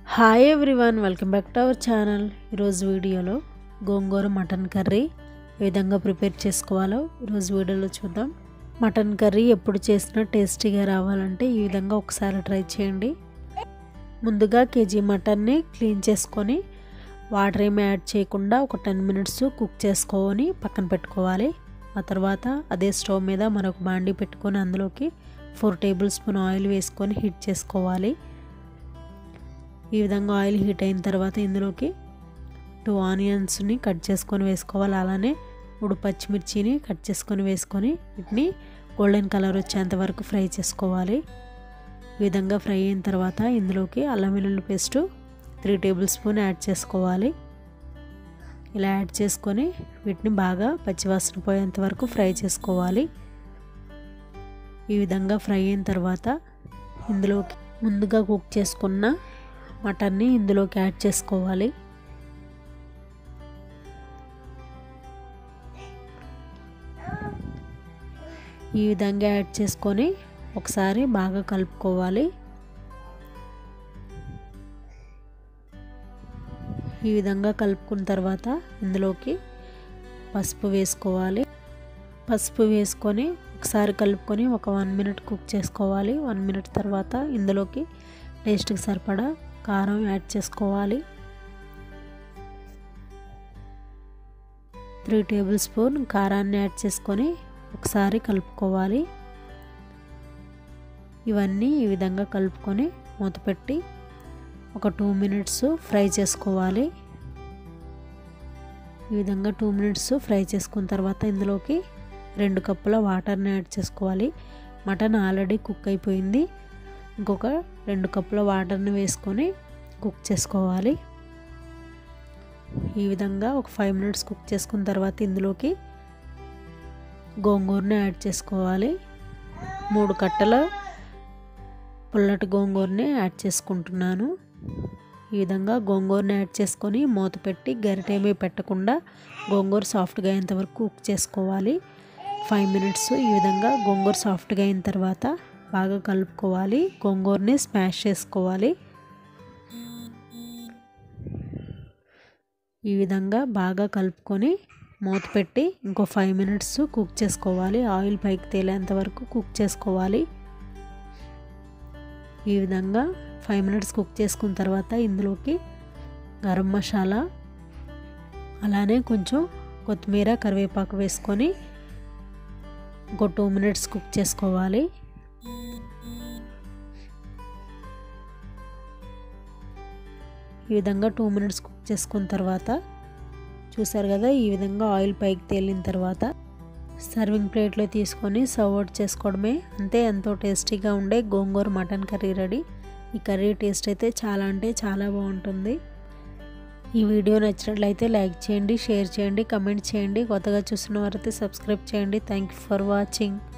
hi everyone welcome back to our channel ఈరోజు వీడియోలో గోంగూర mutton curry ఏ విధంగా ప్రిపేర్ చేసుకోవాలో ఈరోజు వీడియోలో చూద్దాం మటన్ కర్రీ ఎప్పుడు చేసినా టేస్టీగా రావాలంటే ఈ విధంగా ఒకసారి ట్రై చేయండి ముందుగా కేజీ మటన్ని క్లీన్ చేసుకొని వాటర్ ఏమి యాడ్ చేయకుండా ఒక టెన్ మినిట్స్ కుక్ చేసుకొని పక్కన పెట్టుకోవాలి ఆ తర్వాత అదే స్టవ్ మీద మరొక బాండి పెట్టుకొని అందులోకి ఫోర్ టేబుల్ స్పూన్ ఆయిల్ వేసుకొని హీట్ చేసుకోవాలి ఈ విధంగా ఆయిల్ హీట్ అయిన తర్వాత ఇందులోకి టూ ఆనియన్స్ని కట్ చేసుకొని వేసుకోవాలి అలానే మూడు పచ్చిమిర్చిని కట్ చేసుకొని వేసుకొని వీటిని గోల్డెన్ కలర్ వచ్చేంత వరకు ఫ్రై చేసుకోవాలి ఈ విధంగా ఫ్రై అయిన తర్వాత ఇందులోకి అల్లం వెల్లుల్లి paste three tablespoon add చేసుకోవాలి ఇలా యాడ్ చేసుకొని వీటిని బాగా పచ్చివాసన పోయేంత వరకు ఫ్రై చేసుకోవాలి ఈ విధంగా ఫ్రై అయిన తర్వాత ఇందులోకి ముందుగా కుక్ చేసుకున్న మటన్ని ఇందులోకి యాడ్ చేసుకోవాలి ఈ విధంగా యాడ్ చేసుకొని ఒకసారి బాగా కలుపుకోవాలి ఈ విధంగా కలుపుకున్న తర్వాత ఇందులోకి పసుపు వేసుకోవాలి పసుపు వేసుకొని ఒకసారి కలుపుకొని ఒక వన్ మినిట్ కుక్ చేసుకోవాలి వన్ మినిట్ తర్వాత ఇందులోకి టేస్ట్కి సరిపడా కారం యాడ్ చేసుకోవాలి త్రీ టేబుల్ స్పూన్ కారాన్ని యాడ్ చేసుకొని ఒకసారి కలుపుకోవాలి ఇవన్నీ ఈ విధంగా కలుపుకొని మూత పెట్టి ఒక టూ మినిట్స్ ఫ్రై చేసుకోవాలి ఈ విధంగా టూ మినిట్స్ ఫ్రై చేసుకున్న తర్వాత ఇందులోకి రెండు కప్పుల వాటర్ని యాడ్ చేసుకోవాలి మటన్ ఆల్రెడీ కుక్ అయిపోయింది ఇంకొక రెండు కప్పుల వాటర్ని వేసుకొని కుక్ చేసుకోవాలి ఈ విధంగా ఒక ఫైవ్ మినిట్స్ కుక్ చేసుకున్న తర్వాత ఇందులోకి గోంగూరని యాడ్ చేసుకోవాలి మూడు కట్టల పుల్లటి గోంగూరని యాడ్ చేసుకుంటున్నాను ఈ విధంగా గోంగూరని యాడ్ చేసుకొని మూత పెట్టి గరిటేమీ పెట్టకుండా గోంగూర సాఫ్ట్గా అయ్యేంతవరకు కుక్ చేసుకోవాలి ఫైవ్ మినిట్స్ ఈ విధంగా గోంగూర సాఫ్ట్గా అయిన తర్వాత బాగా కలుపుకోవాలి గోంగూరని స్మాష్ చేసుకోవాలి ఈ విధంగా బాగా కలుపుకొని మూత పెట్టి ఇంకో ఫైవ్ మినిట్స్ కుక్ చేసుకోవాలి ఆయిల్ పైకి తేలేంత వరకు కుక్ చేసుకోవాలి ఈ విధంగా ఫైవ్ మినిట్స్ కుక్ చేసుకున్న తర్వాత ఇందులోకి గరం మసాలా అలానే కొంచెం కొత్తిమీర కరివేపాకు వేసుకొని ఇంకో టూ మినిట్స్ కుక్ చేసుకోవాలి ఈ విధంగా టూ మినిట్స్ కుక్ చేసుకున్న తర్వాత చూసారు కదా ఈ విధంగా ఆయిల్ పైకి తేలిన తర్వాత సర్వింగ్ ప్లేట్లో తీసుకొని సర్వ్ అవుట్ చేసుకోవడమే అంతే ఎంతో టేస్టీగా ఉండే గోంగూర మటన్ కర్రీ రెడీ ఈ కర్రీ టేస్ట్ అయితే చాలా అంటే చాలా బాగుంటుంది ఈ వీడియో నచ్చినట్లయితే లైక్ చేయండి షేర్ చేయండి కమెంట్ చేయండి కొత్తగా చూస్తున్న వారైతే సబ్స్క్రైబ్ చేయండి థ్యాంక్ యూ ఫర్ వాచింగ్